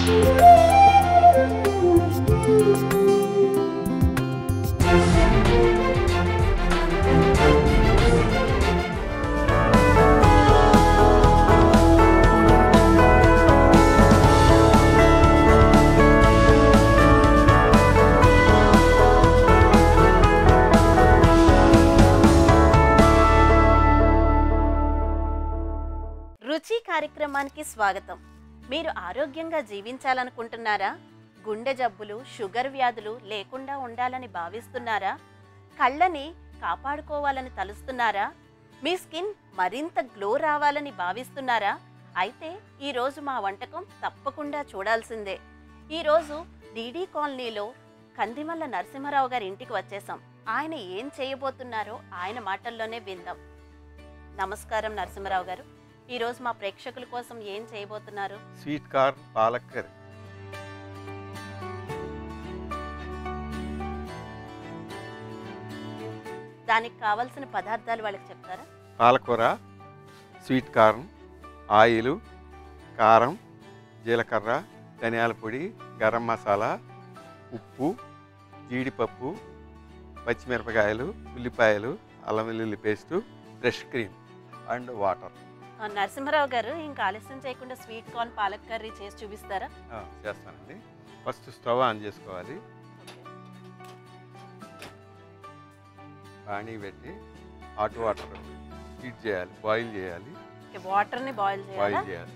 రుచి కార్యక్రమానికి స్వాగతం మీరు ఆరోగ్యంగా జీవించాలనుకుంటున్నారా గుండె జబ్బులు షుగర్ వ్యాధులు లేకుండా ఉండాలని భావిస్తున్నారా కళ్ళని కాపాడుకోవాలని తలుస్తున్నారా మీ స్కిన్ మరింత గ్లో రావాలని భావిస్తున్నారా అయితే ఈరోజు మా వంటకం తప్పకుండా చూడాల్సిందే ఈరోజు డీడీ కాలనీలో కందిమల్ల నరసింహారావు గారి ఇంటికి వచ్చేసాం ఆయన ఏం చేయబోతున్నారో ఆయన మాటల్లోనే విందాం నమస్కారం నరసింహారావు గారు ఈరోజు మా ప్రేక్షకుల కోసం ఏం చేయబోతున్నారు స్వీట్ కార్న్ పాలక్ కర్రీ దానికి కావలసిన పదార్థాలు వాళ్ళకి చెప్తారా పాలకూర స్వీట్ కార్న్ ఆయిల్ కారం జీలకర్ర ధనియాల పొడి గరం మసాలా ఉప్పు జీడిపప్పు పచ్చిమిరపకాయలు ఉల్లిపాయలు అల్లం వెల్లుల్లి paste fresh cream and water ఆ, నరసింహారావు గారు ఇంకా ఆలస్యం చేయకుండా స్వీట్ కార్న్ పాలక్ కర్రీ చేసి చూపిస్తారా చేస్తానండి ఫస్ట్ స్టవ్ ఆన్ చేసుకోవాలి పానీ పెట్టి హాట్ వాటర్ హీట్ చేయాలి బాయిల్ చేయాలి ఓకే వాటర్ని బాయిల్ బాయిల్ చేయాలా చేయాలి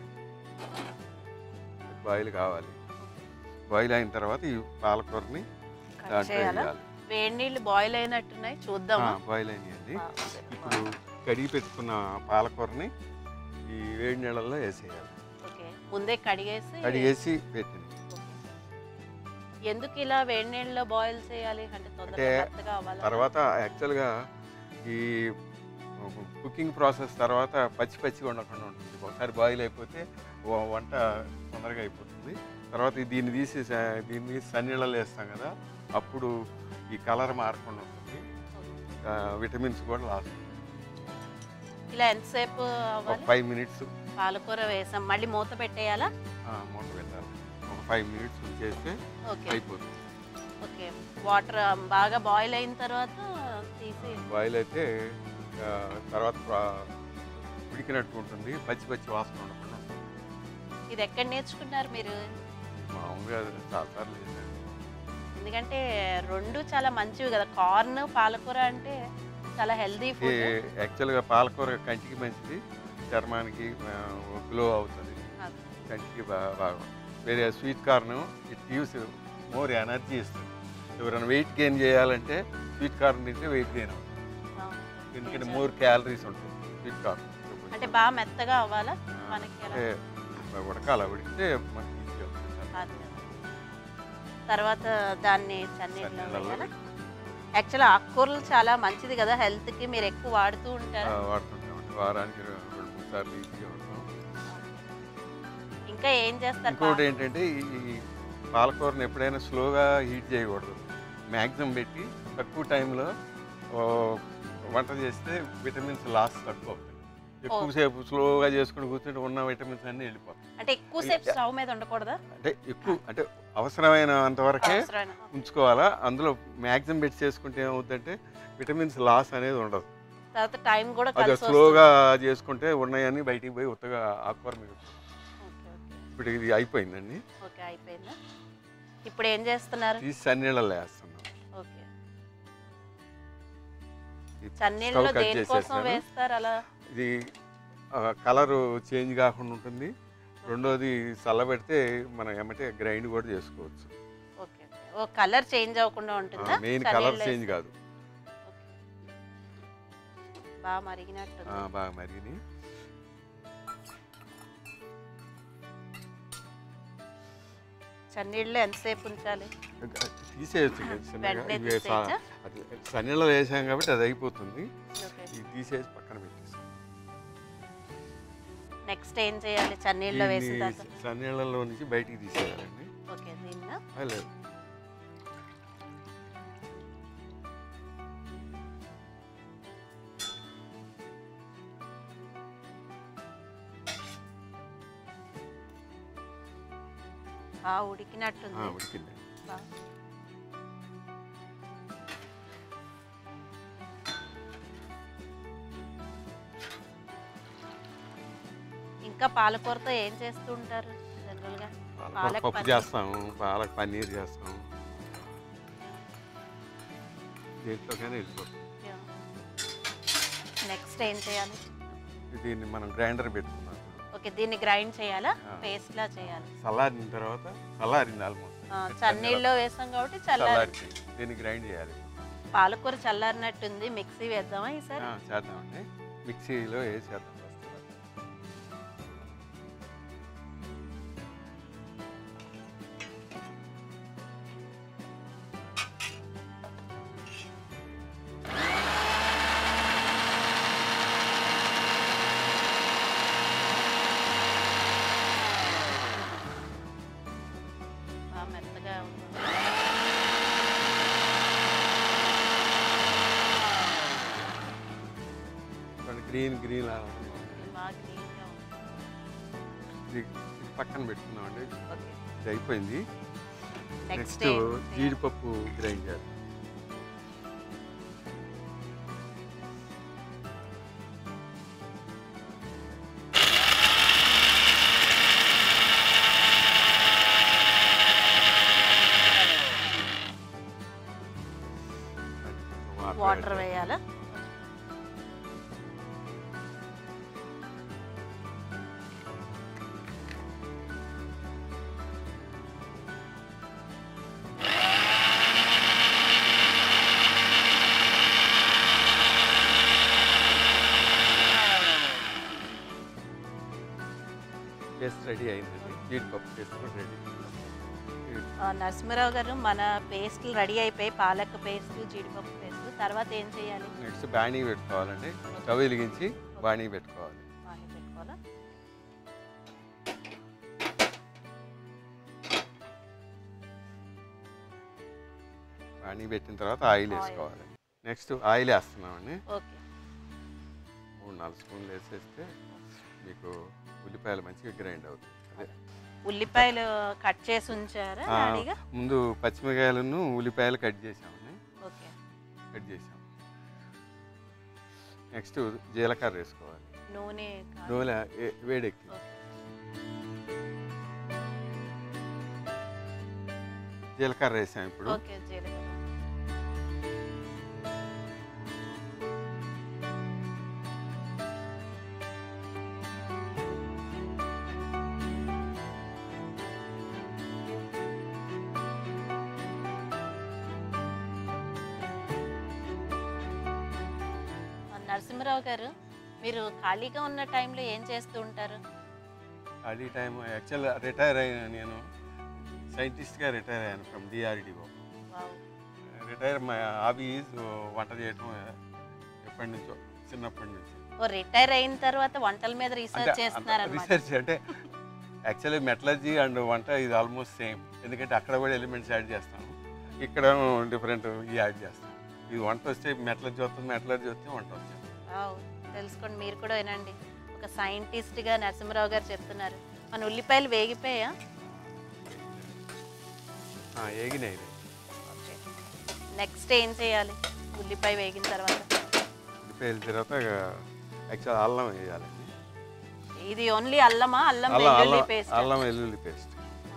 బాయిల్ కావాలి బాయిల్ అయిన తర్వాత ఈ పాలకూరని కట్ దాంట్లో చేయాలా వేయాలి వేడి నీళ్ళు బాయిల్ అయినట్టున్నాయి చూద్దామా బాయిల్ అయినాయండి ఆ, సరే. ఇప్పుడు కడిగి పెట్టుకున్న పాలకూరని ఈ వేడి నీళ్ళల్లో వేసేయాలి ఓకే ముందే కడిగేసి కడిగేసి పెట్టింది ఓకే. ఎందుకు ఇలా వేడి నీళ్ళలో బాయిల్ చేయాలి అంటే తొందరగా అంటే మెత్తగా అవ్వాలి తర్వాత యాక్చువల్గా ఈ కుకింగ్ ప్రాసెస్ తర్వాత పచ్చి పచ్చిగా ఉండకుండా ఉంటుంది ఒకసారి బాయిల్ అయిపోతే వ- వంట తొందరగా అయిపోతుంది తర్వాత ఈ దీన్ని తీసి స- దీన్ని తీసి సన్నీళ్ళలో వేస్తాం కదా అప్పుడు ఈ కలర్ మారకుండా ఉంటుంది ఆ, విటమిన్స్ కూడా లాస్ట్ ఇలా ఎంతసేపు ఒక అవ్వాలి ఫైవ్ మినిట్స్ పాలకూర వేసాం మళ్ళీ మూత పెట్టేయాలా మూత పెట్టాలి ఒక ఫైవ్ మినిట్స్ చేస్తే ఓకే అయిపోతుంది ఓకే వాటర్ బాగా బాయిల్ అయిన తర్వాత తీసి బాయిల్ అయితే ఆ, తర్వాత ప్రా- ఉడికినట్టు ఉంటుంది పచ్చి పచ్చి వాసన ఉండకుండా ఉంటుంది. ఇది ఎక్కడ నేర్చుకున్నారు మీరు మామూలుగా చాలాసార్లు చేశాను ఎందుకంటే రెండు చాలా మంచివి కదా కార్న్ పాలకూర అంటే చాలా హెల్దీ ఇది ఫుడ్ యాక్చువల్గా పాలకూర కంటికి మంచిది చర్మానికి గ్లో అవుతుంది కంటికి బాగా బాగా వేరే sweet corn it gives more energy ఇస్తుంది ఎవరైనా వెయిట్ గెయిన్ చేయాలంటే స్వీట్ కార్న్ తింటే వెయిట్ గెయిన్ అవుతుంది ఎందుకంటే మోర్ క్యాలరీస్ ఉంటుంది స్వీట్ కార్న్ అంటే బాగా మెత్తగా అవ్వాలా మనకి ఎలా? అంటే ఉడకాల ఉడికితే మనకి ఈజీ అవుతుంది కాదు కదా. తర్వాత దాన్ని చన్నీళ్ళలో చన్నీళ్ళలో వేయాలా యాక్చువల్ ఆకుకూరలు చాలా మంచిది కదా హెల్త్ కి మీరు ఎక్కువ వాడుతూ ఆ, ఉంటారు వాడుతుంటాం వారానికి రెండు రెండు మూడు సార్లు ఈజీగా వాడతాం ఇంకా ఏం చేస్తారు ఇంకోటి ఏంటంటే ఈ ఈ పాలకూరని ఎప్పుడైనా స్లోగా హీట్ చేయకూడదు మ్యాక్సిమం పెట్టి తక్కువ టైంలో ఓ, వంట చేస్తే విటమిన్స్ లాస్ తక్కువ అవుతాయి ఎక్కువసేపు స్లోగా చేసుకుని కూర్చుంటే ఉన్న విటమిన్స్ అన్నీ వెళ్ళిపోతాయి అంటే ఎక్కువసేపు స్టవ్ మీద ఉండకూడదా అంటే ఎక్కువ అంటే అవసరమైనంత వరకే అవసరమైన ఉంచుకోవాలా అందులో మ్యాక్సిమం పెట్టి చేసుకుంటే ఏమవుతుందంటే విటమిన్స్ లాస్ అనేది ఉండదు తర్వాత టైం కూడా అది కలిసి స్లోగా చేసుకుంటే ఉన్నాయని బయటికి పోయి ఉత్తగా ఆకుకూర మీకు ఓకే ఓకే ఇప్పుడు ఇది అయిపోయిందండి ఓకే అయిపోయిందా ఇప్పుడు ఏం చేస్తున్నారు తీసి సన్నీళ్ళలో వేస్తున్నాం ఓకే ఈ చన్నీళ్ళలో స్టవ్ కట్ దేనికోసం చేసేసాను. వేస్తారు అలా ఇది కలరు చేంజ్ కాకుండా ఉంటుంది రెండోది చల్లబెడితే మనం ఏమంటే గ్రైండ్ కూడా చేసుకోవచ్చు ఓకే ఓకే. ఓ కలర్ చేంజ్ అవ్వకుండా ఉంటుందా మెయిన్ చన్నీళ్ళు కలర్ చేంజ్ వేస్తే? కాదు ఓకే. బాగా మరిగినట్టు ఆ, బాగా మరిగిని చన్నీళ్ళు ఎంతసేపు ఉంచాలి తీసేయచ్చు ఇంకా చిన్నగా. వెంటనే ఇవి సా- తీసేయచ్చా? అది సన్నీళ్ళలో వేసాం కాబట్టి అది అయిపోతుంది ఓకే ఇది తీసేసి పక్కన పెట్టేసి నెక్స్ట్ ఏం చేయాలి చన్నీళ్ళలో వేసిన దీన్ని తర్వాత సన్నీళ్ళలో నుంచి బయటికి తీసేయాలండి ఓకే దీన్న ఆ, లేదు బాగా ఉడికినట్టుంది ఆ, ఉడికింది బాగా. ఇంకా పాలకూరతో ఏం చేస్తూ ఉంటారు జనరల్గా పాలకూర పాలక్ పప్పు పన్నీర్. చేస్తాము పాలక్ పన్నీర్ చేస్తాము దేంట్లోకైనా వెళ్ళిపోతుంది నెక్స్ట్ ఏం చేయాలి దీన్ని మనం గ్రైండర్ పెట్టుకున్నాం ఇప్పుడు. ఓకే దీన్ని గ్రైండ్ చేయాలా ఆ. పేస్ట్ లా చేయాలి చల్లారిన తర్వాత చల్లారింది ఆల్మోస్ట్ ఆ, చన్నీళ్ళలో వేసాం కాబట్టి చల్లారి చల్లారి దీన్ని గ్రైండ్ చేయాలి పాలకూర చల్లారినట్టుంది మిక్సీ వేద్దామా ఈసారి ఆ, చేద్దామండి మిక్సీలో వేసేద్దాం ఫస్ట్ బాగా మెత్తగా ఉంది. గ్రీన్ గ్రీన్ బాగా గ్రీన్గా ఉంది ఇది ఇది పక్కన పెట్టుకున్నామండి ఓకే ఇది అయిపోయింది నెక్స్ట్ నెక్స్ట్ జీడిపప్పు గ్రైండ్ చేయాలి వాటర్ వేయాలా పేస్ట్ రెడీ అయిందండి జీడిపప్పు పేస్ట్ కూడా రెడీ ఆ, నరసింహారావు గారు మన పేస్ట్లు రెడీ అయిపోయి పాలక్ పేస్ట్ జీడిపప్పు పేస్ట్ తర్వాత ఏం చేయాలి నెక్స్ట్ బాణీ పెట్టుకోవాలండి స్టవ్ వెలిగించి బాణీ పెట్టుకోవాలి బాగా పెట్టుకోవాలా బాణీ పెట్టిన తర్వాత ఆయిల్ Oil. వేసుకోవాలి నెక్స్ట్ ఆయిల్ వేస్తున్నామండి ఓకే మూడు నాలుగు స్పూన్లు వేసేస్తే మీకు ఉల్లిపాయలు మంచిగా గ్రైండ్ అవుతాయి అదే ఉల్లిపాయలు కట్ చేసి ఉంచారా ఆ, రెడీగా ముందు పచ్చిమిరకాయలను ఉల్లిపాయలు కట్ చేసామండి ఓకే కట్ చేసాం నెక్స్ట్ జీలకర్ర వేసుకోవాలి నూనె కా- నూనె ఏ- వేడెక్కి ఓకే. జీలకర్ర వేసాం ఇప్పుడు ఓకే జీలకర్ర ఆ, నరసింహరావు గారు మీరు ఖాళీగా ఉన్న టైంలో ఏం చేస్తూ ఉంటారు అది టైం యాక్చువల్ రిటైర్ అయిన నేను సైంటిస్ట్గా రిటైర్ అయ్యాను from DRDO wow. Retire my hobby is వంట చేయటం ఎప్పటి నుంచో చిన్నప్పటి నుంచి ఓ రిటైర్ అయిన తర్వాత వంటల మీద రీసెర్చ్ చేస్తున్నారన్నమాట రీసెర్చ్ అంటే యాక్చువల్లీ మెటలర్జీ అండ్ వంట ఇది ఆల్మోస్ట్ సేమ్ ఎందుకంటే అక్కడ కూడా ఎలిమెంట్స్ యాడ్ చేస్తాము ఇక్కడ డిఫరెంట్ యాడ్ చేస్తాం ఇది వంట వస్తే మెటలర్జీ వస్తుంది మెటలర్జీ వస్తే వంట వస్తుంది వావ్. తెలుసుకోండి మీరు కూడా వినండి ఒక సైంటిస్ట్గా నరసింహరావు గారు చెప్తున్నారు మన ఉల్లిపాయలు వేగిపోయా ఆ, ఏగినాయి ఇది. నెక్స్ట్ ఏం చేయాలి ఉల్లిపాయ వేగిన తర్వాత ఉల్లిపాయల తర్వాత యాక్చువల్ అల్లం వేయాలండి ఇది ఓన్లీ అల్లమా అల్లం అల్లం వెల్లుల్లి అల్లం పేస్ట్ అల్లం వెల్లుల్లి పేస్ట్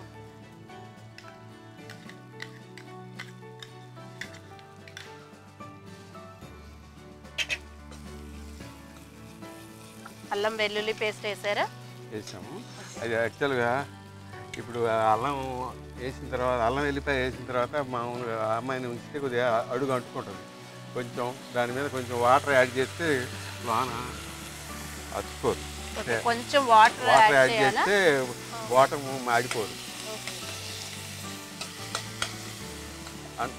అల్లం వెల్లుల్లి పేస్ట్ వేసారా వేసాము అది యాక్చువల్గా ఇప్పుడు ఆ అల్లం వేసిన తర్వాత అల్లం వెల్లిపాయ వేసిన తర్వాత మామూలుగా ఆ అమ్మాయిని ఉంచితే కొద్దిగా అడుగు అంటుకుంటుంది కొంచెం దాని మీద కొంచెం వాటర్ యాడ్ చేస్తే లోన అతుకోదు ఓకే, కొంచెం వాటర్ వాటర్ యాడ్ యాడ్ చేయాలా చేస్తే వాటర్ మాడిపోదు ఓకే. అన్-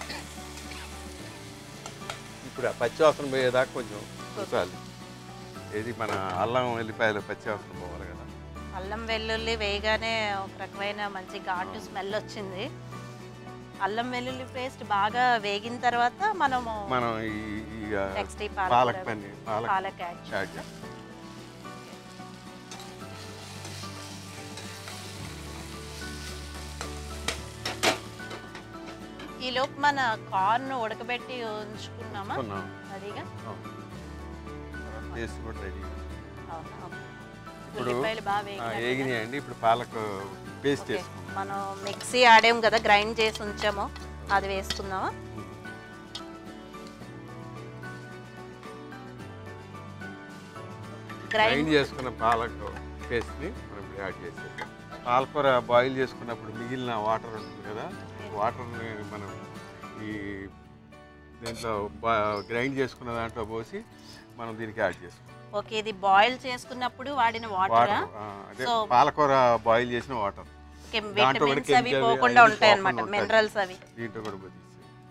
ఇప్పుడు ఆ పచ్చి వాసన పోయేదాకా కొంచెం ఉంచాలి ఏది మన అల్లం వెల్లిపాయలు పచ్చి వాసన పోవాలి కదా అల్లం వెల్లుల్లి వేయగానే ఒక రకమైన మంచి ఘాటు స్మెల్ వచ్చింది అల్లం వెల్లుల్లి పేస్ట్ బాగా వేగిన తర్వాత మనము మనం ఈ ఈ, ఆ, నెక్స్ట్ ఈ పాలక్ పాలక్ పన్నీర్ పాలక్ పాలక్ యాడ్ యాడ్ చేస్తాం ఈ లోపు మన కార్న్ ఉడకబెట్టి ఉంచుకున్నామా కొన్నాం అదిగా పేస్ట్ కూడా రెడీ అవునా. ఇప్పుడు ఉల్లిపాయలు బాగా వేగినాయి వేగినాయండి ఇప్పుడు పాలకు పేస్ట్ ఓకే. వేసుకుందాం మనం మిక్సీ ఆడాం కదా గ్రైండ్ చేసి ఉంచాము అది వేసుకుందామా గ్రైండ్ గ్రైండ్ చేసుకున్న పాలకు పేస్ట్ని మనం ఇప్పుడు యాడ్ చేసేద్దాం పాలకూర బాయిల్ చేసుకున్నప్పుడు మిగిలిన వాటర్ ఉంటుంది కదా వాటర్ని మనం ఈ దీంట్లో గ్రైండ్ చేసుకున్న దాంట్లో పోసి మనం దీనికి యాడ్ చేసుకుంటాం ఓకే ఇది బాయిల్ చేసుకున్నప్పుడు వాడిన వాటరా వాటర్ అదే So- పాలకూర బాయిల్ చేసిన వాటర్ దాంట్లో కూడా విటమిన్స్ అవి chemical పోకుండా అవి ఉంటాయి పోకుండా అన్నమాట ఉంటాయి. మినరల్స్ అవి దీంట్లో కూడా పోసి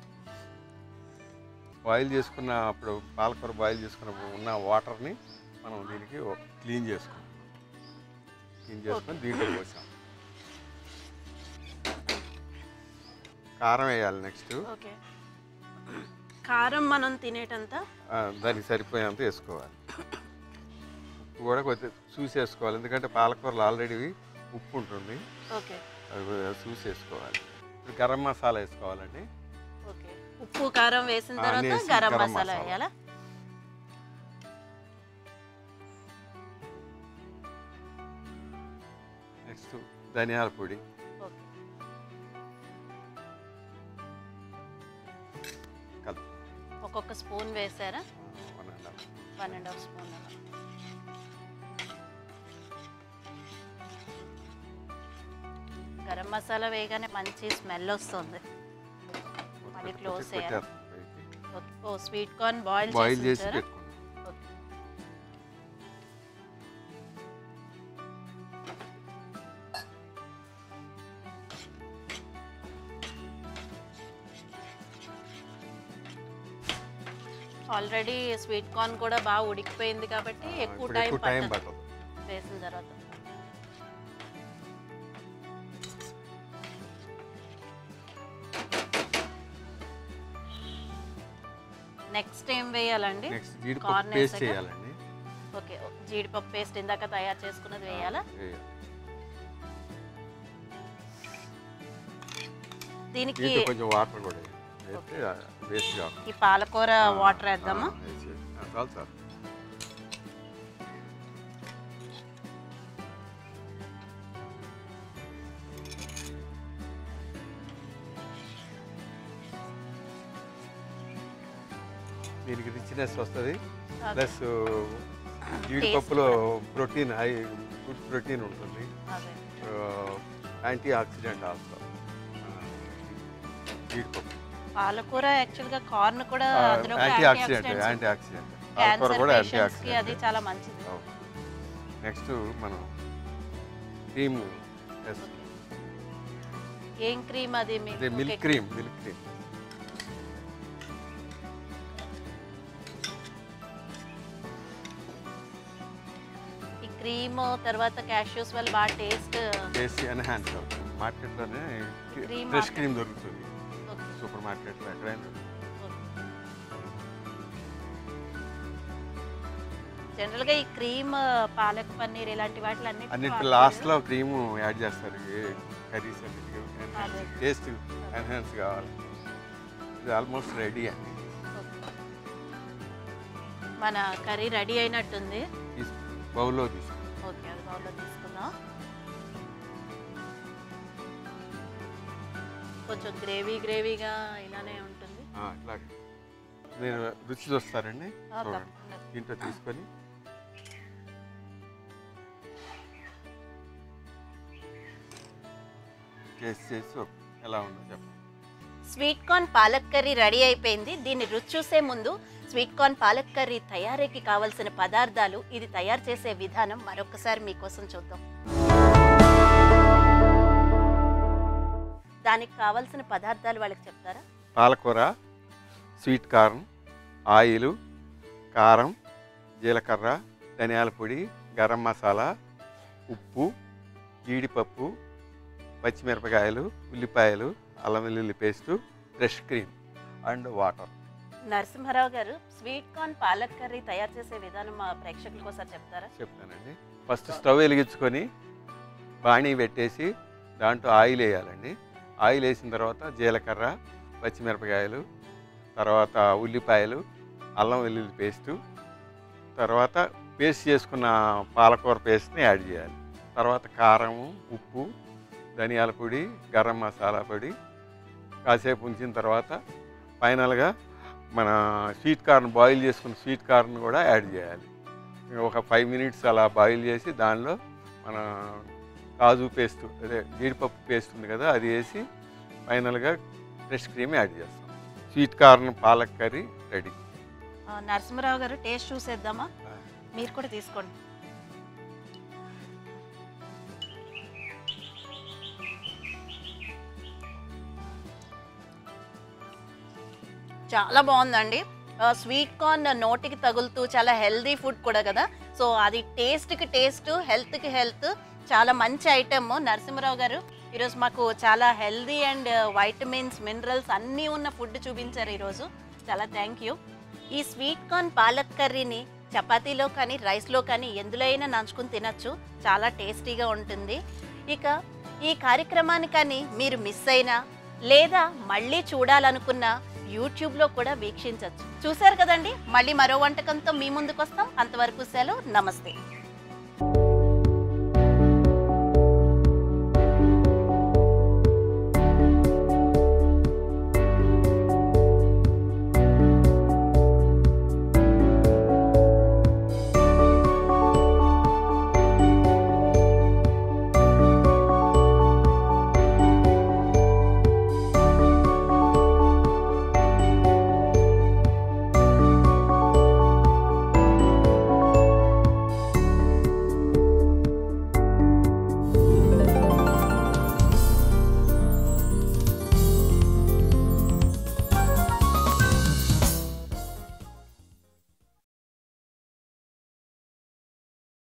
బాయిల్ చేసుకున్న అప్పుడు పాలకూర బాయిల్ చేసుకున్నప్పుడు ఉన్న వాటర్ని మనం దీనికి క్లీన్ చేసుకుంటాం క్లీన్ చేసుకొని దీంట్లో పోసాం కారం వేయాలి నెక్స్ట్ ఓకే కారం మనం తినేటంత దానికి సరిపోయేంత వేసుకోవాలి ఉప్పు కూడా కొద్దిగా చూసి వేసుకోవాలి ఎందుకంటే పాలకూరలో ఆల్రెడీ ఉప్పు ఉంటుంది ఓకే అది కొద్దిగా చూసి వేసుకోవాలి ఇప్పుడు గరం మసాలా వేసుకోవాలండి ఓకే ఉప్పు కారం వేసిన ఆ, తర్వాత వేసి గరం గరం మసాలా మసాలా. వేయాలా నెక్స్ట్ ధనియాల పొడి ఓకే కలుపు ఒక్కొక్క స్పూన్ వేసారా one and half one and half spoon అలా గరం మసాలా వేయగానే మంచి స్మెల్ వస్తుంది మళ్ళీ close చేయాలి. ఓకే. ఓ స్వీట్ కార్న్ బాయిల్ బాయిల్ చేసి చేసి పెట్టుకున్నాం ఓకే ఆల్రెడీ స్వీట్ కార్న్ కూడా బాగా ఉడికిపోయింది కాబట్టి ఎక్కువ ఇప్పుడు టైం ఎక్కువ టైం పట్టదు పట్టదు వేసిన తర్వాత నెక్స్ట్ ఏం వేయాలండి నెక్స్ట్ Corn జీడిపప్పు పేస్ట్ వేసాక? చేయాలండి ఓకే జీడిపప్పు పేస్ట్ ఇందాక తయారు చేసుకున్నది వేయాలా వేయాలి. దీనికి దీంట్లో కొంచెం వాటర్ కూడా వేస్తే వేస్ట్ కాకుండా ఈ పాలకూర ఆ, వాటర్ వేద్దామా ఆ, వేసి- ఆ, చాలు సార్ దీనికి రిచ్నెస్ వస్తుంది అదే. ప్లస్ జీడిపప్పులో ప్రోటీన్ హై గుడ్ ప్రోటీన్ ఉంటుంది అదే యాంటీ ఆక్సిడెంట్ ఆల్సో జీడిపప్పు పాలకూర యాక్చువల్ గా కార్న్ కూడా అందులో యాంటీ ఆక్సిడెంట్ యాంటీ ఆక్సిడెంట్ పాలకూర క్యాన్సర్ కూడా యాంటీ పేషెంట్స్ కి అది ఆక్సిడెంట్ చాలా మంచిది నెక్స్ట్ మనం క్రీమ్ ఏం క్రీమ్ అది అదే మిల్క్ క్రీమ్ మిల్క్ క్రీమ్ ఈ క్రీమ్ తర్వాత క్యాష్యూస్ వల్ల బాగా టేస్ట్ చేసి ఎన్హాన్స్ అవుతుంది మార్కెట్లోనే Cream ఫ్రెష్ market. క్రీమ్ దొరుకుతుంది సూపర్ మార్కెట్లో ఎక్కడైనా దొరుకుతుంది. జనరల్ గా ఈ క్రీమ్ పాలక్ పన్నీర్ ఇలాంటి వాటి అన్నిటి లాస్ట్లో క్రీమ్ యాడ్ చేస్తారు కర్రీస్ అన్నిటికీ అదే. టేస్ట్ ఎన్హాన్స్ కావాలి ఇది ఆల్మోస్ట్ రెడీ అండి మన కర్రీ రెడీ అయినట్టుంది తీసు బౌల్లో తీసు ఓకే అది బౌల్లో తీసుకుందాం కొంచెం గ్రేవీ గ్రేవీగా ఇలానే ఉంటుంది ఇట్లా మీరు రుచి చూస్తారండి ఆ, చూడండి తప్పకుండా. దీంట్లో తీసుకొని చేసి చేసి ఒక- ఎలా ఉందో చెప్పండి sweet corn palak curry ready అయిపోయింది దీన్ని రుచి చూసే ముందు స్వీట్ కార్న్ పాలక్ కర్రీ తయారీకి కావలసిన పదార్థాలు ఇది తయారు చేసే విధానం మరొకసారి మీకోసం చూద్దాం దానికి కావలసిన పదార్థాలు వాళ్ళకి చెప్తారా పాలకూర స్వీట్ కార్న్ ఆయిల్ కారం జీలకర్ర ధనియాల పొడి గరం మసాలా ఉప్పు జీడిపప్పు పచ్చిమిరపకాయలు ఉల్లిపాయలు అల్లం వెల్లుల్లి paste fresh cream and water Narasimharao garu sweet corn palak curry తయారు చేసే విధానం మా ప్రేక్షకుల కోసం చెప్తారా చెప్తానండి ఫస్ట్ స్టవ్ వెలిగించుకొని బాణీ పెట్టేసి దాంట్లో ఆయిల్ వేయాలండి ఆయిల్ వేసిన తర్వాత జీలకర్ర పచ్చిమిరపకాయలు తర్వాత ఉల్లిపాయలు అల్లం వెల్లుల్లి పేస్టు తర్వాత పేస్ట్ చేసుకున్న పాలకూర పేస్ట్ని యాడ్ చేయాలి తర్వాత కారము ఉప్పు ధనియాల పొడి గరం మసాలా పొడి కాసేపు ఉంచిన తర్వాత ఫైనల్గా మన స్వీట్ కార్న్ బాయిల్ చేసుకున్న స్వీట్ కార్న్ కూడా యాడ్ చేయాలి ఒక ఫైవ్ మినిట్స్ అలా బాయిల్ చేసి దానిలో మన కాజు పేస్ట్ అదే జీడిపప్పు పేస్ట్ ఉంది కదా అది వేసి ఫైనల్గా ఫ్రెష్ క్రీమ్ యాడ్ చేస్తాం sweet corn palak curry ready ఆ, నరసింహరావు గారు టేస్ట్ చూసేద్దామా మీరు కూడా తీసుకోండి చాలా బాగుందండి ఆ, స్వీట్ కార్న్ నోటికి తగులుతూ చాలా హెల్దీ ఫుడ్ కూడా కదా సో అది టేస్ట్కి టేస్ట్ హెల్త్కి హెల్త్ చాలా మంచి ఐటమ్ నరసింహరావు గారు ఈరోజు మాకు చాలా హెల్దీ అండ్ వైటమిన్స్ మినరల్స్ అన్నీ ఉన్న ఫుడ్ చూపించారు ఈరోజు చాలా థ్యాంక్ యూ ఈ స్వీట్ కార్న్ పాలక్ కర్రీని చపాతీలో కానీ రైస్లో కానీ ఎందులో అయినా నంచుకుని తినచ్చు చాలా టేస్టీగా ఉంటుంది ఇక ఈ కార్యక్రమాన్ని కానీ మీరు మిస్ అయినా లేదా మళ్ళీ చూడాలనుకున్నా యూట్యూబ్లో కూడా వీక్షించవచ్చు చూశారు కదండి మళ్ళీ మరో వంటకంతో మీ ముందుకు వస్తాం అంతవరకు సెలవు నమస్తే